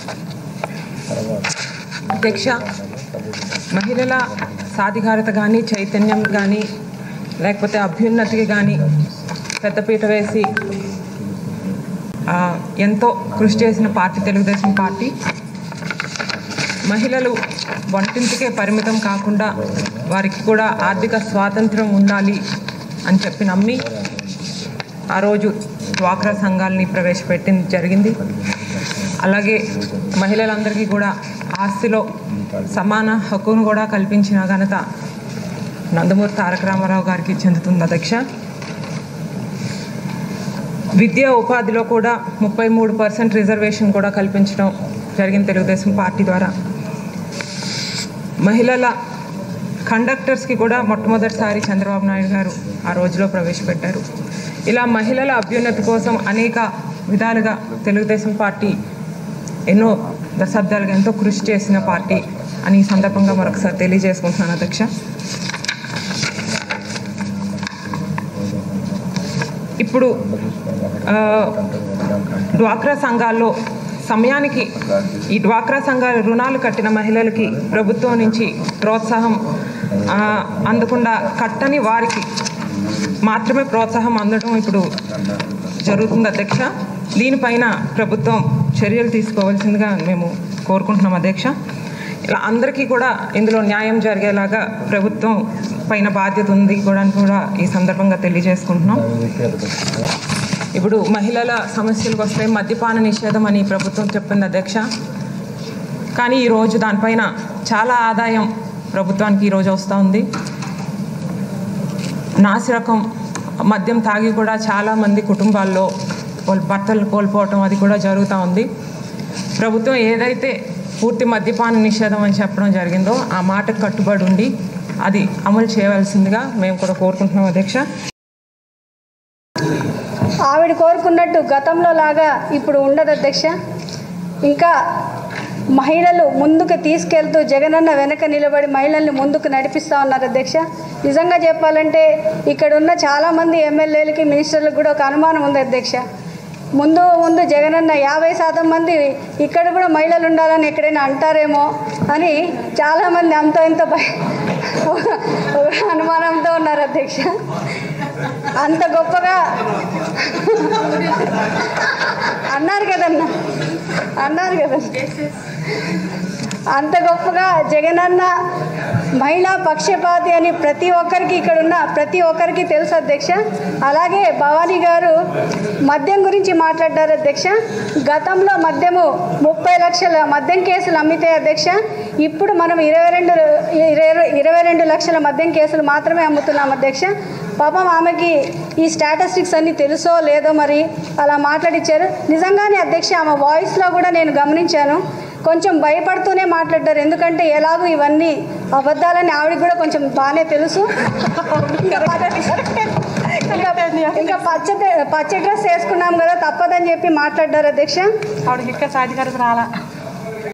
అధ్యక్ష మహిళల సాధికారత కానీ చైతన్యం కానీ లేకపోతే అభ్యున్నతికి కానీ పెద్దపీట వేసి ఆ, ఎంతో కృషి చేసిన పార్టీ తెలుగుదేశం పార్టీ మహిళలు వంటింటికే పరిమితం కాకుండా వారికి కూడా ఆర్థిక స్వాతంత్రం ఉండాలి అని చెప్పి నమ్మి ఆ రోజు డ్వాక్రా సంఘాలని ప్రవేశపెట్టింది జరిగింది అలాగే మహిళలందరికీ కూడా ఆస్తిలో సమాన హక్కును కూడా కల్పించిన ఘనత నందమూరి తారక రామారావు గారికి చెందుతుంది అధ్యక్ష విద్యా ఉపాధిలో కూడా ముప్పై మూడు పర్సెంట్ రిజర్వేషన్ కూడా కల్పించడం జరిగింది తెలుగుదేశం పార్టీ ద్వారా మహిళల కండక్టర్స్కి కూడా మొట్టమొదటిసారి చంద్రబాబు నాయుడు గారు ఆ రోజులో ప్రవేశపెట్టారు ఇలా మహిళల అభ్యున్నతి కోసం అనేక విధాలుగా తెలుగుదేశం పార్టీ ఎన్నో దశాబ్దాలుగా ఎంతో కృషి చేసిన పార్టీ అని ఈ సందర్భంగా మరొకసారి తెలియజేసుకుంటున్నాను అధ్యక్ష ఇప్పుడు ఆ, డ్వాక్రా సంఘాల్లో సమయానికి ఈ డ్వాక్రా సంఘాల రుణాలు కట్టిన మహిళలకి ప్రభుత్వం నుంచి ప్రోత్సాహం ఆ, అందకుండా కట్టని వారికి మాత్రమే ప్రోత్సాహం అందడం ఇప్పుడు జరుగుతుంది అధ్యక్ష దీనిపైన ప్రభుత్వం చర్యలు తీసుకోవాల్సిందిగా మేము కోరుకుంటున్నాం అధ్యక్ష ఇలా అందరికీ కూడా ఇందులో న్యాయం జరిగేలాగా ప్రభుత్వం పైన బాధ్యత ఉంది కూడా అని కూడా ఈ సందర్భంగా తెలియజేసుకుంటున్నాం ఇప్పుడు మహిళల సమస్యలకు వస్తే మద్యపాన నిషేధం అని ప్రభుత్వం చెప్పింది అధ్యక్ష కానీ ఈరోజు దానిపైన చాలా ఆదాయం ప్రభుత్వానికి ఈరోజు వస్తూ ఉంది నాసిరకం మద్యం తాగి కూడా చాలామంది కుటుంబాల్లో వాళ్ళ భర్తలు కోల్పోవటం అది కూడా జరుగుతూ ఉంది ప్రభుత్వం ఏదైతే పూర్తి మద్యపాన నిషేధం అని చెప్పడం జరిగిందో ఆ మాటకు కట్టుబడి ఉండి అది అమలు చేయవలసిందిగా మేము కూడా కోరుకుంటున్నాం అధ్యక్ష ఆవిడ కోరుకున్నట్టు గతంలో లాగా ఇప్పుడు ఉండదు అధ్యక్ష ఇంకా మహిళలు ముందుకు తీసుకెళ్తూ జగనన్న వెనక నిలబడి మహిళల్ని ముందుకు నడిపిస్తూ ఉన్నారు అధ్యక్ష నిజంగా చెప్పాలంటే ఇక్కడ ఉన్న చాలామంది ఎమ్మెల్యేలకి మినిస్టర్లకు కూడా ఒక అనుమానం ఉంది అధ్యక్ష ముందు ముందు జగనన్న యాభై శాతం మంది ఇక్కడ కూడా మహిళలు ఉండాలని ఎక్కడైనా అంటారేమో అని చాలామంది అంతో ఇంత భయ అనుమానంతో ఉన్నారు అధ్యక్ష అంత గొప్పగా అన్నారు కదన్నా అన్నారు కదన్నా అంత గొప్పగా జగనన్న మహిళా పక్షపాతి అని ప్రతి ఒక్కరికి ఇక్కడ ఉన్న ప్రతి ఒక్కరికి తెలుసు అధ్యక్ష అలాగే భవానీ గారు మద్యం గురించి మాట్లాడారు అధ్యక్ష గతంలో మద్యము ముప్పై లక్షల మద్యం కేసులు అమ్మితే అధ్యక్ష ఇప్పుడు మనం ఇరవై రెండు ఇరవై ఇరవై రెండు లక్షల మద్యం కేసులు మాత్రమే అమ్ముతున్నాం అధ్యక్ష పాపం ఆమెకి ఈ స్టాటిస్టిక్స్ అన్నీ తెలుసో లేదో మరి అలా మాట్లాడిచ్చారు నిజంగానే అధ్యక్ష ఆమె వాయిస్లో కూడా నేను గమనించాను కొంచెం భయపడుతూనే మాట్లాడారు ఎందుకంటే ఎలాగో ఇవన్నీ అబద్ధాలని ఆవిడకి కూడా కొంచెం బాగానే తెలుసు ఇంకా ఇంకా- ఇంకా పచ్చ పచ్చ డ్రెస్ వేసుకున్నాం కదా తప్పదని చెప్పి మాట్లాడారు అధ్యక్ష ఆవిడకి ఇంకా సాధికారత రాలా